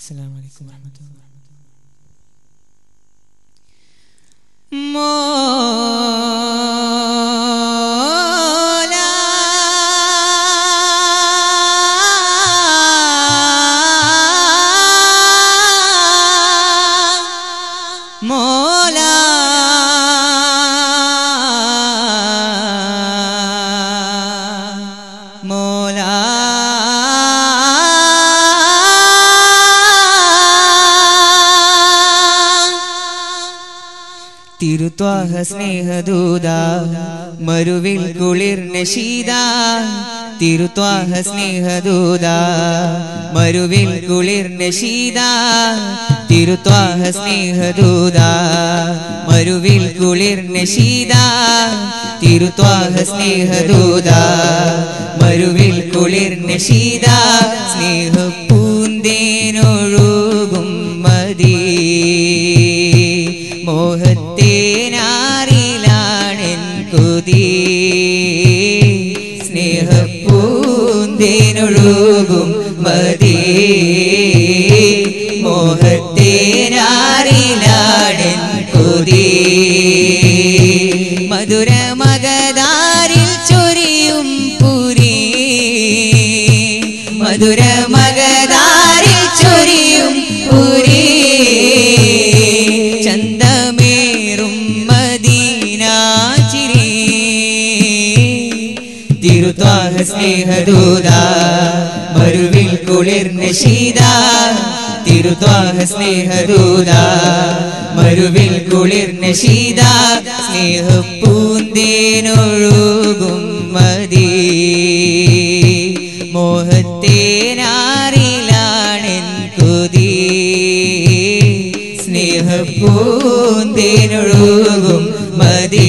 السلام عليكم ورحمة الله തിരുത്വാഹ സ്നേഹദൂത മരുവിൽ കുളിർ നശീത തിരുത്വാഹ സ്നേഹദൂത മരുവിൽ കുളിർ നശീത തിരുത്വാഹ സ്നേഹദൂത മരുവിൽ കുളിർ നശീത തിരുത്വാഹ സ്നേഹദൂത മരുവിൽ കുളിർ നശീത സ്നേഹപ്പൂന്തേനൊഴുകും മതി മോഹത്തേനാറിലാണെൻ കൊതി സ്നേഹപ്പൂന്തേനൊഴുകും മതി മോഹത്തേനാറിലാണെൻ കൊതി മധുര മകതാരിൽ ചൊരിയും പുരി മധുര മകതാരിൽ ചൊരിയും പുരി ചന്തമേറും മദീനാചിരി തിരുത്വാഹ സ്നേഹദൂത മരുവിൽ കുളിർ നശീത തിരുത്വാഹ സ്നേഹദൂത മരുവിൽ കുളിർ നശീത സ്നേഹപ്പൂന്തേനൊഴുകും മതി മോഹത്തേനാറിലാണെൻ കൊതി സ്നേഹപ്പൂന്തേനൊഴുകും മതി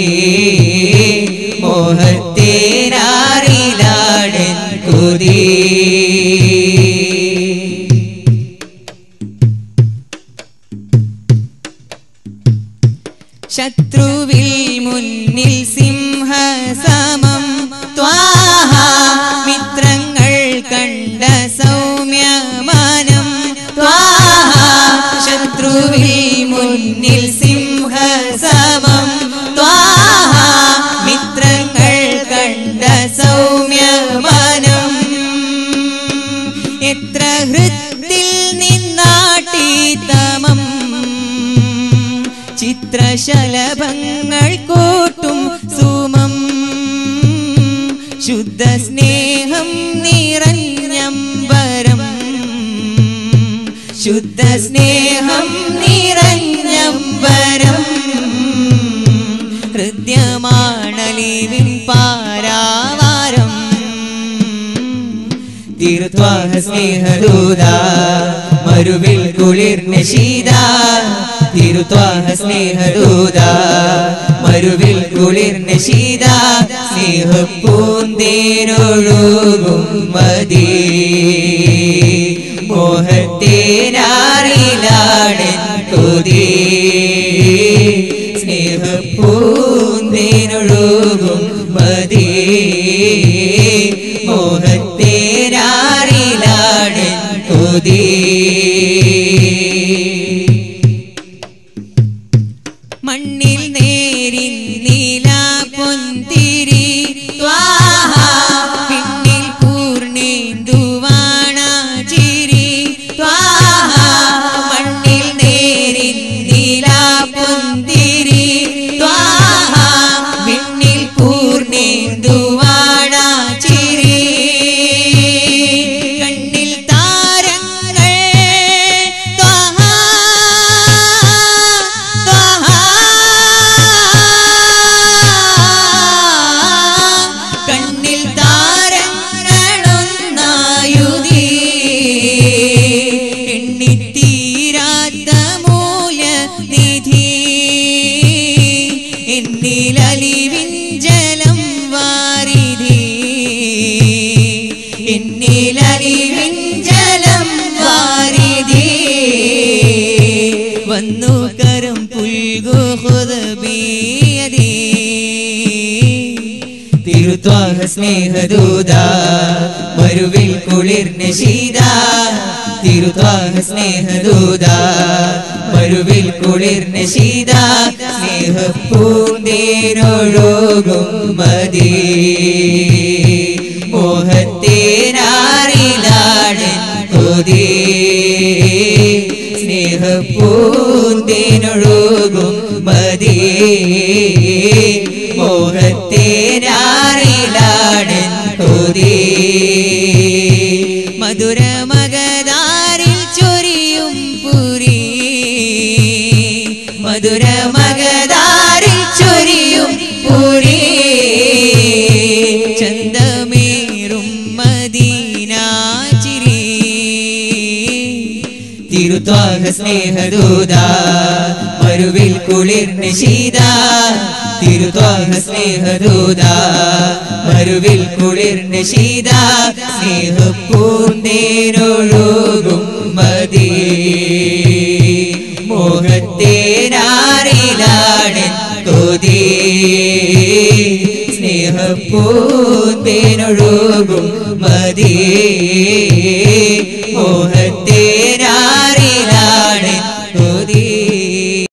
മോഹത്തേനാറിലാണെൻ കൊതി ശത്രുവിൽ മുന്നിൽ സിംഹസമം ത്വാഹ മിത്രങ്ങൾ കണ്ട സൗമ്യമാനം ത്വാഹ ശത്രുവിൽ മുന്നിൽ സിംഹസമം ത്വാഹ മിത്രങ്ങൾ കണ്ട സൗമ്യമാനം എത്ര ഹൃത്തിൽ നിന്നാട്ടി തമം ചിത്രശലഭങ്ങൾ കൂട്ടും സുമം ശുദ്ധ സ്നേഹം നിറഞ്ഞമ്പരം ശുദ്ധ സ്നേഹം നിറഞ്ഞമ്പരം ഹൃദ്യമാണലിവിൻ പാരാവാരം തിരുത്വാഹ സ്നേഹദൂത മരുവിൽ കുളിർ നശീത തിരുത്വാഹ സ്നേഹദൂത മരുവിൽ കുളിർ നശീത സ്നേഹപ്പൂന്തേനൊഴുകും മതി മോഹത്തേനാറിലാടൻ കൊതി സ്നേഹപ്പൂന്തേനൊഴുകും മതി മോഹത്തേനാറിലാടൻ കൊതി മണ്ണിൽ നേരിൻ നീല പൊന്തിരി ത്വാഹ പിന്നിൽ പൂർണേന്ദുവാണ ചിരി ത്വാഹ മണ്ണിൽ നേരിൻ നീല പൊന്തിരി ത്വാഹ പിന്നിൽ പൂർണേന്ദുവാണ ചിരി കണ്ണിൽ താരങ്ങൾ ത്വാഹ ത്വാഹ കണ്ണിൽ താരങ്ങളൊന്നായുതി എണ്ണിത്തീരാത്ത മൂല്യ നിധി എന്നിലലിവിൻ ജലം വാരിധി എന്നിലലിവിൻ ജലം വാരിധി വന്നു കരം പുൽകു ഹുദബിയതീ തിരുത്വാഹ സ്നേഹദൂത മരുവിൽ കുളിർ നശീത തിരുത്വാഹ സ്നേഹദൂത മരുവിൽ കുളിർന്ന ശീത സ്നേഹപ്പൂന്തേനൊഴുകും മതി മോഹത്തേനാറിലാടൻ കൊതി സ്നേഹപ്പൂന്തേനൊഴുകും മതി മോഹത്തേനാറിലാടൻ കൊതി മധുര മകതാരിൽ ചൊരിയും പുരി മധുര മകതാരിൽ ചൊരിയും പുരി ചന്തമേറും മദീനാചിരി തിരുത്വാഹ സ്നേഹദൂത മരുവിൽ കുളിർന്ന ശീത തിരുത്വാഹ സ്നേഹദൂത മരുവിൽ കുളിർന്ന ശീത സ്നേഹപ്പൂന്തേനൊഴുകും മതി മോഹത്തേനാറിലാടൻ കൊതി സ്നേഹപ്പൂന്തേനൊഴുകും മതി മോഹ